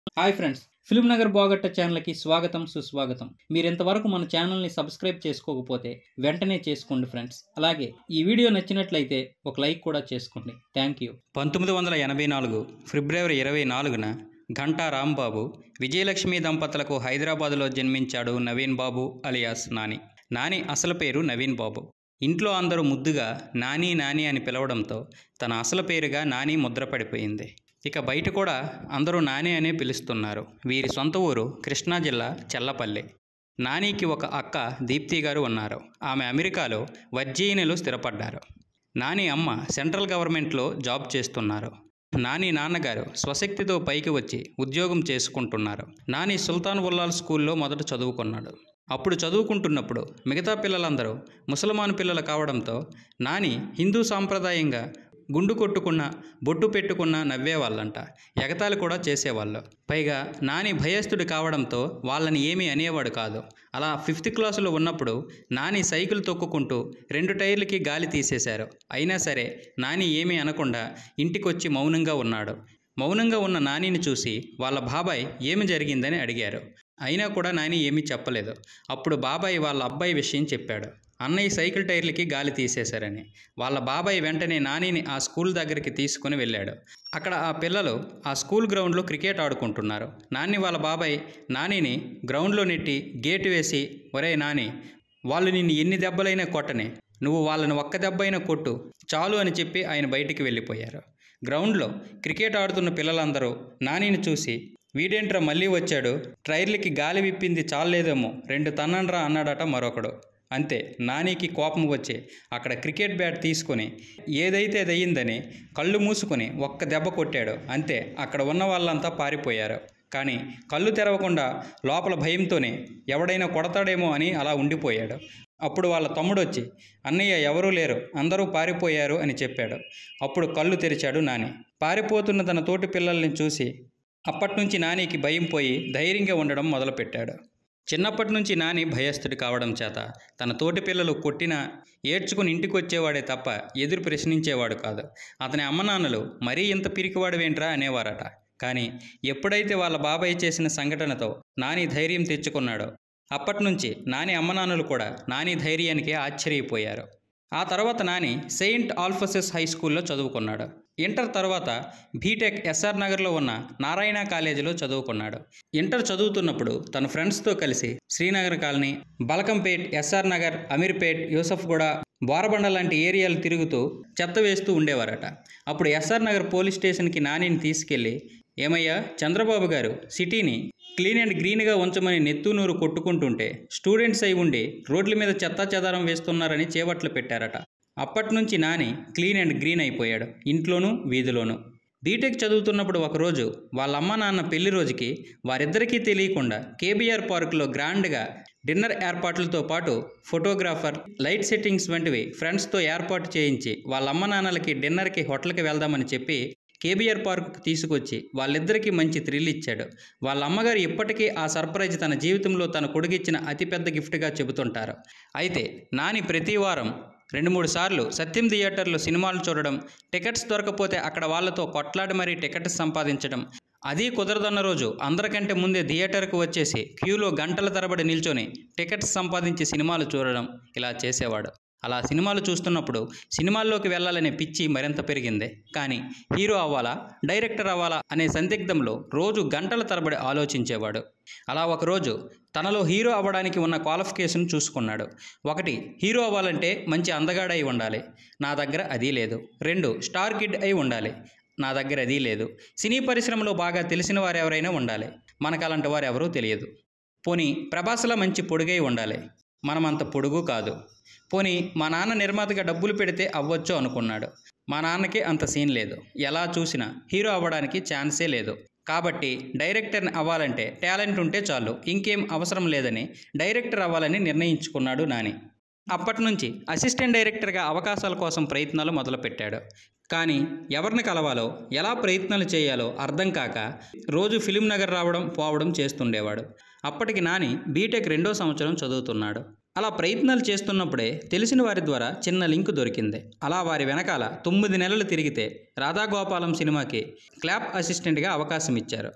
hi friends Film Nagar బాగట్ట ఛానల్కి స్వాగతం సుస్వాగతం మీరు ఇంతవరకు మన ఛానల్ని సబ్స్క్రైబ్ చేసుకోకపోతే వెంటనే చేసుకోండి ఫ్రెండ్స్ అలాగే ఈ వీడియో నచ్చినట్లయితే ఒక లైక్ కూడా చేసుకోండి థ్యాంక్ యూ పంతొమ్మిది వందల ఎనభై నాలుగు ఫిబ్రవరి ఇరవై నాలుగున ఘంటా రాంబాబు విజయలక్ష్మి దంపతులకు హైదరాబాదులో జన్మించాడు నవీన్ బాబు అలియాస్ నాని నాని అసలు పేరు నవీన్ బాబు ఇంట్లో అందరూ ముద్దుగా నాని నాని అని పిలవడంతో తన అసలు పేరుగా నాని ముద్రపడిపోయింది ఇక బయట కూడా అందరూ నాని అనే పిలుస్తున్నారు వీరి సొంత ఊరు కృష్ణా జిల్లా చెల్లపల్లి నానికి ఒక అక్క దీప్తి గారు ఉన్నారు ఆమె అమెరికాలో వర్జీనియలో స్థిరపడ్డారు నాని అమ్మ సెంట్రల్ గవర్నమెంట్లో జాబ్ చేస్తున్నారు నాని నాన్నగారు స్వశక్తితో పైకి వచ్చి ఉద్యోగం చేసుకుంటున్నారు నాని సుల్తాన్ ఉల్లాల్ స్కూల్లో మొదట చదువుకున్నాడు అప్పుడు చదువుకుంటున్నప్పుడు మిగతా పిల్లలందరూ ముసల్మాన్ పిల్లలు కావడంతో నాని హిందూ సాంప్రదాయంగా గుండు కొట్టుకున్న బొట్టు పెట్టుకున్న నవ్వేవాళ్ళంట ఎగతాళి కూడా చేసేవాళ్ళు పైగా నాని భయస్థుడు కావడంతో వాళ్ళని ఏమీ అనేవాడు కాదు అలా ఫిఫ్త్ క్లాసులో ఉన్నప్పుడు నాని సైకిల్ తొక్కుకుంటూ రెండు టైర్లకి గాలి తీసేశారు అయినా సరే నాని ఏమీ అనకుండా ఇంటికొచ్చి మౌనంగా ఉన్నాడు మౌనంగా ఉన్న నానిని చూసి వాళ్ళ బాబాయ్ ఏమి జరిగిందని అడిగారు అయినా కూడా నాని ఏమీ చెప్పలేదు అప్పుడు బాబాయ్ వాళ్ళ అబ్బాయి విషయం చెప్పాడు అన్నయ్య సైకిల్ టైర్లకి గాలి తీసేశారని వాళ్ళ బాబాయ్ వెంటనే నానిని ఆ స్కూల్ దగ్గరికి తీసుకుని వెళ్ళాడు అక్కడ ఆ పిల్లలు ఆ స్కూల్ గ్రౌండ్లో క్రికెట్ ఆడుకుంటున్నారు నాని వాళ్ళ బాబాయ్ నానిని గ్రౌండ్లో నెట్టి గేటు వేసి ఒరే నాని వాళ్ళు నిన్ను ఎన్ని దెబ్బలైనా కొట్టని నువ్వు వాళ్ళని ఒక్క దెబ్బైనా కొట్టు చాలు అని చెప్పి ఆయన బయటికి వెళ్ళిపోయారు గ్రౌండ్లో క్రికెట్ ఆడుతున్న పిల్లలందరూ నానిని చూసి వీడేంట్రా మళ్ళీ వచ్చాడు ట్రైర్లకి గాలి విప్పింది చాలేదేమో రెండు తన్నండ్రా అన్నాడట మరొకడు అంతే నానికి కోపం వచ్చి అక్కడ క్రికెట్ బ్యాట్ తీసుకొని ఏదైతే అది అయ్యిందని కళ్ళు మూసుకొని ఒక్క దెబ్బ కొట్టాడు అంతే అక్కడ ఉన్న వాళ్ళంతా పారిపోయారు కానీ కళ్ళు తెరవకుండా లోపల భయంతోనే ఎవడైనా కొడతాడేమో అని అలా ఉండిపోయాడు అప్పుడు వాళ్ళ తమ్ముడు వచ్చి అన్నయ్య ఎవరూ లేరు అందరూ పారిపోయారు అని చెప్పాడు అప్పుడు కళ్ళు తెరిచాడు నాని పారిపోతున్న తన తోటి పిల్లల్ని చూసి అప్పట్నుంచి నానికి భయం పోయి ధైర్యంగా ఉండడం మొదలుపెట్టాడు చిన్నప్పటి నుంచి నాని భయస్థుడి కావడం చేత తన తోటి పిల్లలు కొట్టినా ఏడ్చుకుని ఇంటికి వచ్చేవాడే తప్ప ఎదురు ప్రశ్నించేవాడు కాదు అతని అమ్మనాన్నలు మరీ ఇంత పిరికివాడువేంట్రా అనేవారట కానీ ఎప్పుడైతే వాళ్ళ బాబాయ్ చేసిన సంఘటనతో నాని ధైర్యం తెచ్చుకున్నాడో అప్పటినుంచి నాని అమ్మనాన్నలు కూడా నాని ధైర్యానికి ఆశ్చర్యపోయారు ఆ తర్వాత నాని సెయింట్ ఆల్ఫసెస్ హై స్కూల్లో చదువుకున్నాడు ఇంటర్ తర్వాత బీటెక్ ఎస్ఆర్ నగర్లో ఉన్న నారాయణ కాలేజీలో చదువుకున్నాడు ఇంటర్ చదువుతున్నప్పుడు తన ఫ్రెండ్స్తో కలిసి శ్రీనగర్ కాలనీ బలకంపేట్ ఎస్ఆర్ నగర్ అమీర్పేట్ యూసఫ్గూడ బోరబండ లాంటి ఏరియాలు తిరుగుతూ చెత్త వేస్తూ ఉండేవారట అప్పుడు ఎస్ఆర్ నగర్ పోలీస్ స్టేషన్కి నానిని తీసుకెళ్ళి ఏమయ్యా చంద్రబాబు గారు సిటీని క్లీన్ అండ్ గ్రీన్గా ఉంచమని నెత్తునూరు కొట్టుకుంటుంటే స్టూడెంట్స్ అయి ఉండి రోడ్ల మీద చెత్తా చెదారం వేస్తున్నారని చేపట్లు పెట్టారట అప్పటి నుంచి నాని క్లీన్ అండ్ గ్రీన్ అయిపోయాడు ఇంట్లోనూ వీధిలోనూ బీటెక్ చదువుతున్నప్పుడు ఒకరోజు వాళ్ళ అమ్మ నాన్న పెళ్లి రోజుకి వారిద్దరికీ తెలియకుండా కేబీఆర్ పార్కులో గ్రాండ్గా డిన్నర్ ఏర్పాట్లతో పాటు ఫోటోగ్రాఫర్ లైట్ సెట్టింగ్స్ వంటివి ఫ్రెండ్స్తో ఏర్పాటు చేయించి వాళ్ళ అమ్మ నాన్నలకి డిన్నర్కి హోటల్కి వెళ్దామని చెప్పి కేబీఆర్ పార్కుకు తీసుకొచ్చి వాళ్ళిద్దరికీ మంచి థ్రిల్ ఇచ్చాడు వాళ్ళ అమ్మగారు ఇప్పటికీ ఆ సర్ప్రైజ్ తన జీవితంలో తన కొడుకిచ్చిన అతిపెద్ద గిఫ్ట్గా చెబుతుంటారు అయితే నాని ప్రతి వారం రెండు మూడు సార్లు సత్యం థియేటర్లో సినిమాలు చూడడం టికెట్స్ దొరకపోతే అక్కడ వాళ్ళతో కొట్లాడి మరీ టికెట్స్ సంపాదించడం అది కుదరదన్న రోజు అందరికంటే ముందే థియేటర్కు వచ్చేసి క్యూలో గంటల తరబడి నిల్చొని టికెట్స్ సంపాదించి సినిమాలు చూడడం ఇలా చేసేవాడు అలా సినిమాలు చూస్తున్నప్పుడు సినిమాల్లోకి వెళ్ళాలనే పిచ్చి మరింత పెరిగింది కానీ హీరో అవ్వాలా డైరెక్టర్ అవ్వాలా అనే సందిగ్ధంలో రోజు గంటల తరబడి ఆలోచించేవాడు అలా ఒకరోజు తనలో హీరో అవ్వడానికి ఉన్న క్వాలిఫికేషన్ చూసుకున్నాడు ఒకటి హీరో అవ్వాలంటే మంచి అందగాడై ఉండాలి నా దగ్గర అది లేదు రెండు స్టార్ కిడ్ అయి ఉండాలి నా దగ్గర అది లేదు సినీ పరిశ్రమలో బాగా తెలిసిన వారు ఎవరైనా ఉండాలి మనకు అలాంటి వారు ఎవరూ తెలియదు పోనీ ప్రభాస్లా మంచి పొడుగై ఉండాలి మనమంత పొడుగు కాదు పోనీ మా నాన్న నిర్మాతగా డబ్బులు పెడితే అవ్వచ్చు అనుకున్నాడు మా నాన్నకి అంత సీన్ లేదు ఎలా చూసినా హీరో అవ్వడానికి ఛాన్సే లేదు కాబట్టి డైరెక్టర్ని అవ్వాలంటే టాలెంట్ ఉంటే చాలు ఇంకేం అవసరం లేదని డైరెక్టర్ అవ్వాలని నిర్ణయించుకున్నాడు నాని అప్పటి నుంచి అసిస్టెంట్ డైరెక్టర్గా అవకాశాల కోసం ప్రయత్నాలు మొదలుపెట్టాడు కానీ ఎవరిని కలవాలో ఎలా ప్రయత్నాలు చేయాలో అర్థం కాక రోజు ఫిలిం నగర్ రావడం పోవడం చేస్తుండేవాడు అప్పటికి నాని బీటెక్ రెండో సంవత్సరం చదువుతున్నాడు అలా ప్రయత్నాలు చేస్తున్నప్పుడే తెలిసిన వారి ద్వారా చిన్న లింక్ దొరికింది అలా వారి వెనకాల తొమ్మిది నెలలు తిరిగితే రాధాగోపాలం సినిమాకి క్లాప్ అసిస్టెంట్గా అవకాశం ఇచ్చారు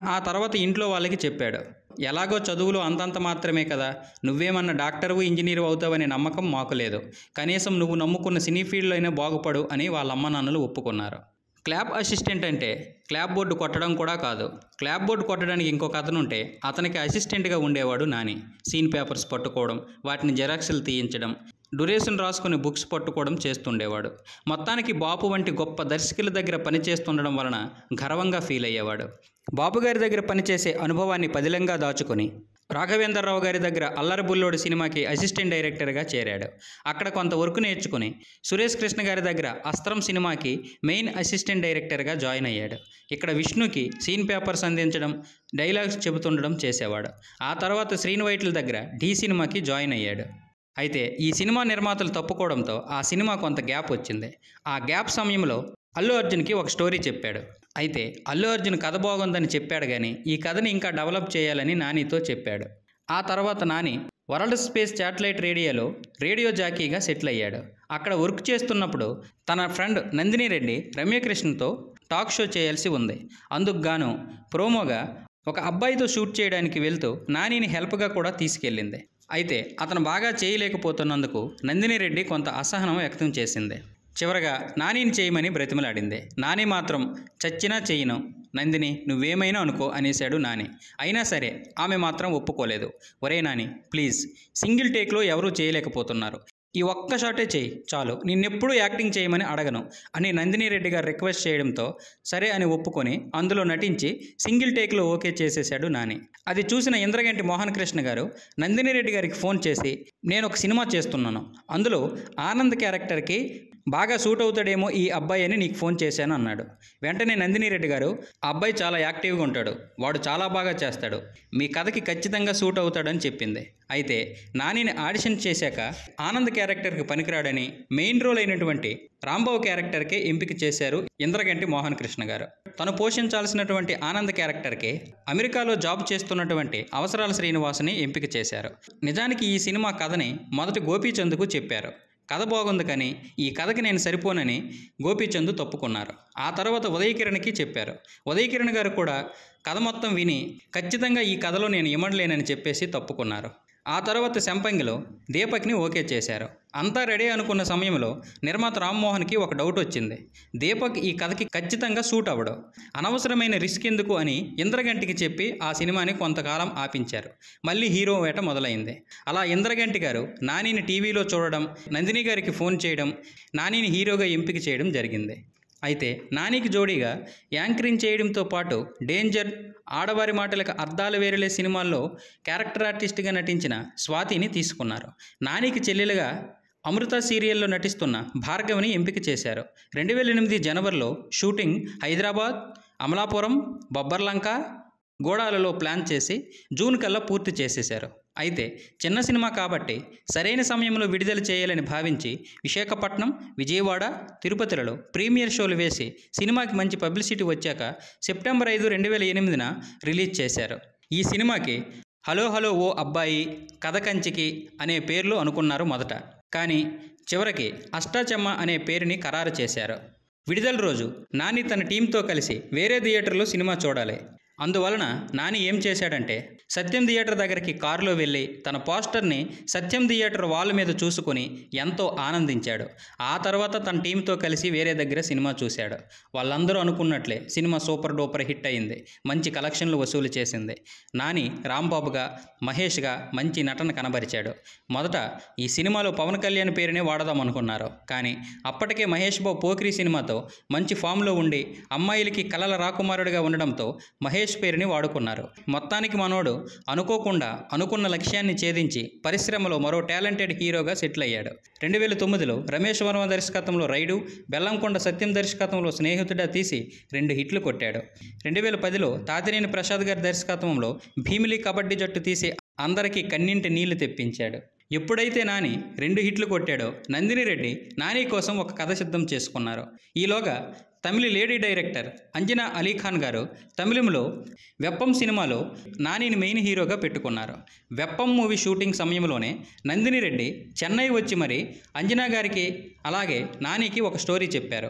ఆ తర్వాత ఇంట్లో వాళ్ళకి చెప్పాడు ఎలాగో చదువులు అంతంత మాత్రమే కదా నువ్వేమన్నా డాక్టరు ఇంజనీరు అవుతావనే నమ్మకం మాకు లేదు కనీసం నువ్వు నమ్ముకున్న సినీ ఫీల్డ్లో అయినా బాగుపడు అని వాళ్ళ అమ్మ నాన్నలు ఒప్పుకున్నారు క్లాప్ అసిస్టెంట్ అంటే క్లాప్ బోర్డు కొట్టడం కూడా కాదు క్లాప్ బోర్డు కొట్టడానికి ఇంకొక అతను ఉంటే అతనికి అసిస్టెంట్గా ఉండేవాడు నాని సీన్ పేపర్స్ పట్టుకోవడం వాటిని జెరాక్స్లు తీయించడం డ్యూరేషన్ రాసుకుని బుక్స్ పట్టుకోవడం చేస్తుండేవాడు మొత్తానికి బాపు వంటి గొప్ప దర్శకుల దగ్గర పనిచేస్తుండడం వలన గర్వంగా ఫీల్ అయ్యేవాడు బాపు గారి దగ్గర పనిచేసే అనుభవాన్ని పదిలంగా దాచుకొని రాఘవేంద్రరావు గారి దగ్గర అల్లరి బుల్లోడు సినిమాకి అసిస్టెంట్ డైరెక్టర్గా చేరాడు అక్కడ కొంత వర్క్ నేర్చుకుని సురేష్ కృష్ణ గారి దగ్గర అస్త్రం సినిమాకి మెయిన్ అసిస్టెంట్ డైరెక్టర్గా జాయిన్ అయ్యాడు ఇక్కడ విష్ణుకి సీన్ పేపర్స్ అందించడం డైలాగ్స్ చెబుతుండడం చేసేవాడు ఆ తర్వాత శ్రీను వైట్ల దగ్గర ఢీ సినిమాకి జాయిన్ అయ్యాడు అయితే ఈ సినిమా నిర్మాతలు తప్పుకోవడంతో ఆ సినిమా కొంత గ్యాప్ వచ్చింది ఆ గ్యాప్ సమయంలో అల్లు అర్జున్కి ఒక స్టోరీ చెప్పాడు అయితే అల్లు అర్జున్ కథ బాగుందని చెప్పాడు కానీ ఈ కథని ఇంకా డెవలప్ చేయాలని నానితో చెప్పాడు ఆ తర్వాత నాని వరల్డ్ స్పేస్ శాటిలైట్ రేడియోలో రేడియో జాకీగా సెటిల్ అయ్యాడు అక్కడ వర్క్ చేస్తున్నప్పుడు తన ఫ్రెండ్ నందిని రెడ్డి రమ్యకృష్ణతో టాక్ షో చేయాల్సి ఉంది అందుకు గాను ప్రోమోగా ఒక అబ్బాయితో షూట్ చేయడానికి వెళ్తూ నానిని హెల్ప్గా కూడా తీసుకెళ్ళింది అయితే అతను బాగా చేయలేకపోతున్నందుకు నందిని రెడ్డి కొంత అసహనం వ్యక్తం చేసింది చివరగా నానిని చేయమని బ్రతిమలాడింది నాని మాత్రం చచ్చినా చేయను నందిని నువ్వేమైనా అనుకో అనేశాడు నాని అయినా సరే ఆమె మాత్రం ఒప్పుకోలేదు ఒరే నాని ప్లీజ్ సింగిల్ టేక్లో ఎవరూ చేయలేకపోతున్నారు ఈ ఒక్క షాటే చేయి చాలు నిన్నెప్పుడు యాక్టింగ్ చేయమని అడగను అని నందిని రెడ్డి గారు రిక్వెస్ట్ చేయడంతో సరే అని ఒప్పుకొని అందులో నటించి సింగిల్ టేక్లో ఓకే చేసేశాడు నాని అది చూసిన ఇంద్రగంటి మోహన్ కృష్ణ గారు నందిని రెడ్డి గారికి ఫోన్ చేసి నేను ఒక సినిమా చేస్తున్నాను అందులో ఆనంద్ క్యారెక్టర్కి బాగా సూట్ అవుతాడేమో ఈ అబ్బాయి అని నీకు ఫోన్ చేశాను అన్నాడు వెంటనే నందిని రెడ్డి గారు ఆ అబ్బాయి చాలా యాక్టివ్గా ఉంటాడు వాడు చాలా బాగా చేస్తాడు మీ కథకి ఖచ్చితంగా సూట్ అవుతాడని చెప్పింది అయితే నానిని ఆడిషన్ చేశాక ఆనంద్ క్యారెక్టర్కి పనికిరాడని మెయిన్ రోల్ అయినటువంటి రాంబాబు క్యారెక్టర్కే ఎంపిక చేశారు ఇంద్రగంటి మోహన్ కృష్ణ గారు తను పోషించాల్సినటువంటి ఆనంద్ క్యారెక్టర్కి అమెరికాలో జాబ్ చేస్తున్నటువంటి అవసరాల శ్రీనివాసుని ఎంపిక చేశారు నిజానికి ఈ సినిమా కథని మొదటి గోపీచంద్కు చెప్పారు కథ బాగుంది కానీ ఈ కథకి నేను సరిపోనని గోపీచంద్ తప్పుకున్నారు ఆ తర్వాత ఉదయకిరణ్కి చెప్పారు ఉదయకిరణ్ గారు కూడా కథ మొత్తం విని ఖచ్చితంగా ఈ కథలో నేను ఇమ్మడలేనని చెప్పేసి తప్పుకున్నారు ఆ తర్వాత శంపంగిలో దీపక్ని ఓకే చేశారు అంతా రెడీ అనుకున్న సమయంలో నిర్మాత రామ్మోహన్కి ఒక డౌట్ వచ్చింది దీపక్ ఈ కథకి ఖచ్చితంగా సూట్ అవ్వడు అనవసరమైన రిస్క్ ఎందుకు అని ఇంద్రగంటికి చెప్పి ఆ సినిమాని కొంతకాలం ఆపించారు మళ్ళీ హీరో వేట మొదలైంది అలా ఇంద్రగంటి గారు నానిని టీవీలో చూడడం నందిని గారికి ఫోన్ చేయడం నానిని హీరోగా ఎంపిక చేయడం జరిగింది అయితే నానికి జోడీగా యాంకరింగ్ చేయడంతో పాటు డేంజర్ ఆడవారి మాటలకు అర్థాలు వేరేలే సినిమాల్లో క్యారెక్టర్ ఆర్టిస్ట్గా నటించిన స్వాతిని తీసుకున్నారు నానికి చెల్లెలుగా అమృత సీరియల్లో నటిస్తున్న భార్గవిని ఎంపిక చేశారు రెండు వేల ఎనిమిది జనవరిలో షూటింగ్ హైదరాబాద్ అమలాపురం బొబ్బర్లంక గోడాలలో ప్లాన్ చేసి జూన్ కల్లా పూర్తి చేసేశారు అయితే చిన్న సినిమా కాబట్టి సరైన సమయంలో విడుదల చేయాలని భావించి విశాఖపట్నం విజయవాడ తిరుపతిలలో ప్రీమియర్ షోలు వేసి సినిమాకి మంచి పబ్లిసిటీ వచ్చాక సెప్టెంబర్ ఐదు రెండు వేల ఎనిమిదిన రిలీజ్ చేశారు ఈ సినిమాకి హలో హలో ఓ అబ్బాయి కథ కంచికి అనే పేర్లు అనుకున్నారు మొదట కానీ చివరికి అష్టాచమ్మ అనే పేరుని ఖరారు చేశారు విడుదల రోజు నాని తన టీంతో కలిసి వేరే థియేటర్లో సినిమా చూడాలి అందువలన నాని ఏం చేశాడంటే సత్యం థియేటర్ దగ్గరికి కారులో వెళ్ళి తన పోస్టర్ని సత్యం థియేటర్ వాల్ మీద చూసుకొని ఎంతో ఆనందించాడు ఆ తర్వాత తన టీంతో కలిసి వేరే దగ్గర సినిమా చూశాడు వాళ్ళందరూ అనుకున్నట్లే సినిమా సూపర్ డూపర్ హిట్ అయింది మంచి కలెక్షన్లు వసూలు చేసింది నాని రాంబాబుగా మహేష్గా మంచి నటన కనబరిచాడు మొదట ఈ సినిమాలో పవన్ కళ్యాణ్ పేరునే వాడదాం అనుకున్నారు కానీ అప్పటికే మహేష్ బాబు పోక్రీ సినిమాతో మంచి ఫామ్లో ఉండి అమ్మాయిలకి కలల రాకుమారుడిగా ఉండడంతో మహేష్ పేరుని వాడుకున్నారు మొత్తానికి మనోడు అనుకోకుండా అనుకున్న లక్ష్యాన్ని ఛేదించి పరిశ్రమలో మరో టాలెంటెడ్ హీరోగా సెటిల్ అయ్యాడు రెండు వేల తొమ్మిదిలో రమేష్ వర్మ దర్శకత్వంలో రైడు బెల్లంకొండ సత్యం దర్శకత్వంలో స్నేహితుడా తీసి రెండు హిట్లు కొట్టాడు రెండు వేల పదిలో తాతినేని ప్రసాద్ గారి దర్శకత్వంలో భీమిలి కబడ్డీ జట్టు తీసి అందరికీ కన్నింటి నీళ్లు తెప్పించాడు ఎప్పుడైతే నాని రెండు హిట్లు కొట్టాడో నందిని రెడ్డి నాని కోసం ఒక కథ సిద్ధం చేసుకున్నారు ఈలోగా తమిళ లేడీ డైరెక్టర్ అంజనా అలీఖాన్ గారు తమిళంలో వెప్పం సినిమాలో నానిని మెయిన్ హీరోగా పెట్టుకున్నారు వెప్పం మూవీ షూటింగ్ సమయంలోనే నందిని రెడ్డి చెన్నై వచ్చి మరి అంజనా గారికి అలాగే నానికి ఒక స్టోరీ చెప్పారు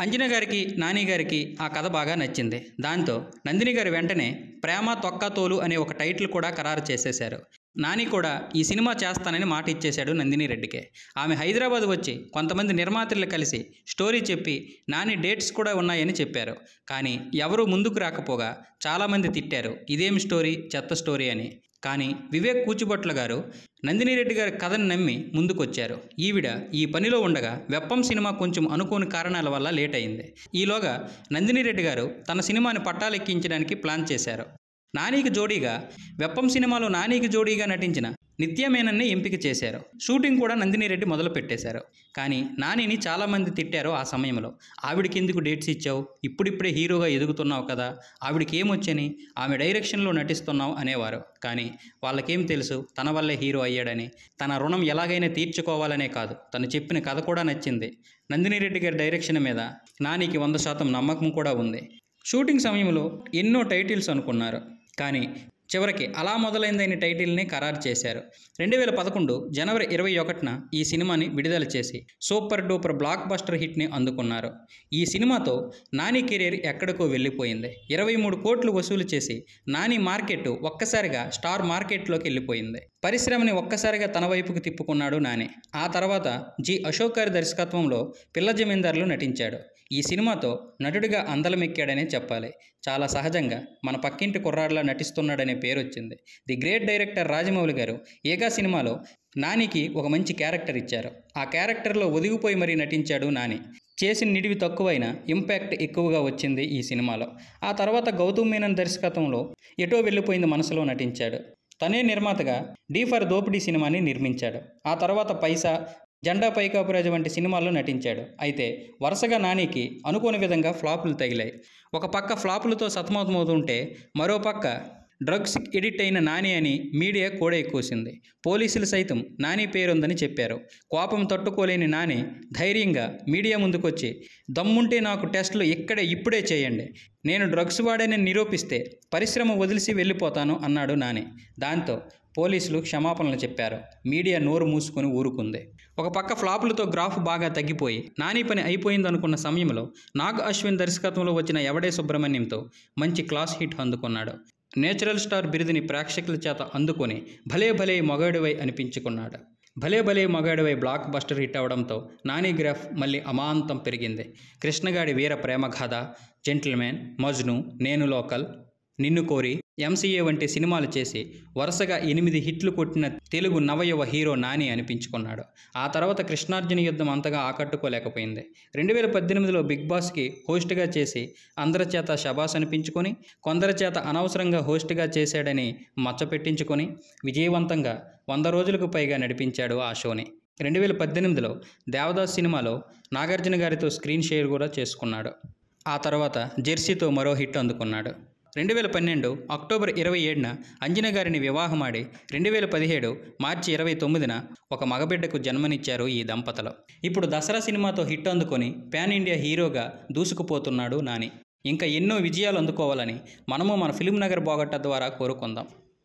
అంజన గారికి నాని గారికి ఆ కథ బాగా నచ్చింది దాంతో నందిని గారు వెంటనే ప్రేమ తొక్క తోలు అనే ఒక టైటిల్ కూడా ఖరారు చేసేశారు నాని కూడా ఈ సినిమా చేస్తానని మాట ఇచ్చేశాడు నందిని రెడ్డికే ఆమె హైదరాబాద్ వచ్చి కొంతమంది నిర్మాతలు కలిసి స్టోరీ చెప్పి నాని డేట్స్ కూడా ఉన్నాయని చెప్పారు కానీ ఎవరూ ముందుకు రాకపోగా చాలామంది తిట్టారు ఇదేం స్టోరీ చెత్త స్టోరీ అని కానీ వివేక్ కూచిభట్ల గారు నందిని రెడ్డి గారి కథను నమ్మి ముందుకొచ్చారు ఈవిడ ఈ పనిలో ఉండగా వెప్పం సినిమా కొంచెం అనుకోని కారణాల వల్ల లేట్ అయింది ఈలోగా నందిని రెడ్డి గారు తన సినిమాని పట్టాలెక్కించడానికి ప్లాన్ చేశారు నానికి జోడీగా వెప్పం సినిమాలో నానికి జోడీగా నటించిన నిత్యమేనన్ని ఎంపిక చేశారు షూటింగ్ కూడా నందిని రెడ్డి మొదలు పెట్టేశారు కానీ నానిని చాలామంది తిట్టారు ఆ సమయంలో ఆవిడకి ఎందుకు డేట్స్ ఇచ్చావు ఇప్పుడిప్పుడే హీరోగా ఎదుగుతున్నావు కదా ఆవిడకి ఏమొచ్చని ఆమె డైరెక్షన్లో నటిస్తున్నావు అనేవారు కానీ వాళ్ళకేం తెలుసు తన వల్లే హీరో అయ్యాడని తన రుణం ఎలాగైనా తీర్చుకోవాలనే కాదు తను చెప్పిన కథ కూడా నచ్చింది నందిని రెడ్డి గారి డైరెక్షన్ మీద నానికి వంద శాతం నమ్మకం కూడా ఉంది షూటింగ్ సమయంలో ఎన్నో టైటిల్స్ అనుకున్నారు కానీ చివరికి అలా మొదలైందని టైటిల్ని ఖరారు చేశారు రెండు వేల పదకొండు జనవరి ఇరవై ఒకటిన ఈ సినిమాని విడుదల చేసి సూపర్ డూపర్ బ్లాక్ బస్టర్ హిట్ని అందుకున్నారు ఈ సినిమాతో నాని కెరీర్ ఎక్కడికో వెళ్ళిపోయింది ఇరవై మూడు కోట్లు వసూలు చేసి నాని మార్కెట్ ఒక్కసారిగా స్టార్ మార్కెట్లోకి వెళ్ళిపోయింది పరిశ్రమని ఒక్కసారిగా తన వైపుకు తిప్పుకున్నాడు నాని ఆ తర్వాత జి అశోక్ గారి దర్శకత్వంలో పిల్ల జమీందారులు నటించాడు ఈ సినిమాతో నటుడిగా అందలమెక్కాడనే చెప్పాలి చాలా సహజంగా మన పక్కింటి కుర్రాడిలా నటిస్తున్నాడనే పేరు వచ్చింది ది గ్రేట్ డైరెక్టర్ రాజమౌళి గారు ఏగా సినిమాలో నానికి ఒక మంచి క్యారెక్టర్ ఇచ్చారు ఆ క్యారెక్టర్లో ఒదిగిపోయి మరీ నటించాడు నాని చేసిన నిడివి తక్కువైన ఇంపాక్ట్ ఎక్కువగా వచ్చింది ఈ సినిమాలో ఆ తర్వాత గౌతమ్ మీనన్ దర్శకత్వంలో ఎటో వెళ్ళిపోయింది మనసులో నటించాడు తనే నిర్మాతగా డీ ఫర్ దోపిడీ సినిమాని నిర్మించాడు ఆ తర్వాత పైసా జెండా పైకాపురాజు వంటి సినిమాల్లో నటించాడు అయితే వరుసగా నానికి అనుకోని విధంగా ఫ్లాపులు తగిలాయి ఒక పక్క ఫ్లాపులతో సతమతమవుతుంటే మరో పక్క డ్రగ్స్ ఎడిట్ అయిన నాని అని మీడియా కూడా ఎక్కువసింది పోలీసులు సైతం నాని పేరుందని చెప్పారు కోపం తట్టుకోలేని నాని ధైర్యంగా మీడియా ముందుకొచ్చి దమ్ముంటే నాకు టెస్టులు ఇక్కడే ఇప్పుడే చేయండి నేను డ్రగ్స్ వాడని నిరూపిస్తే పరిశ్రమ వదిలిసి వెళ్ళిపోతాను అన్నాడు నాని దాంతో పోలీసులు క్షమాపణలు చెప్పారు మీడియా నోరు మూసుకొని ఊరుకుంది ఒక పక్క ఫ్లాపులతో గ్రాఫ్ బాగా తగ్గిపోయి నాని పని అయిపోయిందనుకున్న సమయంలో నాగ్ అశ్విన్ దర్శకత్వంలో వచ్చిన ఎవడే సుబ్రహ్మణ్యంతో మంచి క్లాస్ హిట్ అందుకున్నాడు నేచురల్ స్టార్ బిరుదుని ప్రేక్షకుల చేత అందుకొని భలే భలే మగాడివై అనిపించుకున్నాడు భలే భలే మగాడివై బ్లాక్ బస్టర్ హిట్ అవడంతో నాని గ్రాఫ్ మళ్ళీ అమాంతం పెరిగింది కృష్ణగాడి వీర ప్రేమగాథ జెంటిల్మెన్ మజ్ను నేను లోకల్ నిన్ను కోరి ఎంసీఏ వంటి సినిమాలు చేసి వరుసగా ఎనిమిది హిట్లు కొట్టిన తెలుగు నవయువ హీరో నాని అనిపించుకున్నాడు ఆ తర్వాత కృష్ణార్జున యుద్ధం అంతగా ఆకట్టుకోలేకపోయింది రెండు వేల పద్దెనిమిదిలో బిగ్ బాస్కి హోస్ట్గా చేసి అందరి చేత శబాస్ అనిపించుకొని కొందరి చేత అనవసరంగా హోస్ట్గా చేశాడని మచ్చ పెట్టించుకొని విజయవంతంగా వంద రోజులకు పైగా నడిపించాడు ఆ షోని రెండు వేల పద్దెనిమిదిలో దేవదాస్ సినిమాలో నాగార్జున గారితో స్క్రీన్ షేర్ కూడా చేసుకున్నాడు ఆ తర్వాత జెర్సీతో మరో హిట్ అందుకున్నాడు రెండు వేల పన్నెండు అక్టోబర్ ఇరవై ఏడున అంజన గారిని వివాహమాడి రెండు వేల పదిహేడు మార్చి ఇరవై తొమ్మిదిన ఒక మగబిడ్డకు జన్మనిచ్చారు ఈ దంపతులు ఇప్పుడు దసరా సినిమాతో హిట్ అందుకొని పాన్ ఇండియా హీరోగా దూసుకుపోతున్నాడు నాని ఇంకా ఎన్నో విజయాలు అందుకోవాలని మనము మన ఫిలిం నగర్ బోగట్ట ద్వారా కోరుకుందాం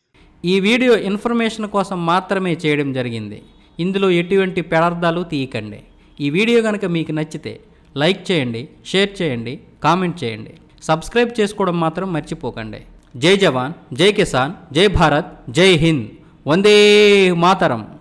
ఈ వీడియో ఇన్ఫర్మేషన్ కోసం మాత్రమే చేయడం జరిగింది ఇందులో ఎటువంటి పెడార్థాలు తీయకండి ఈ వీడియో కనుక మీకు నచ్చితే లైక్ చేయండి షేర్ చేయండి కామెంట్ చేయండి సబ్స్క్రైబ్ చేసుకోవడం మాత్రం మర్చిపోకండి జై జవాన్ జై కిసాన్ జై భారత్ జై హింద్ వందే మాతరం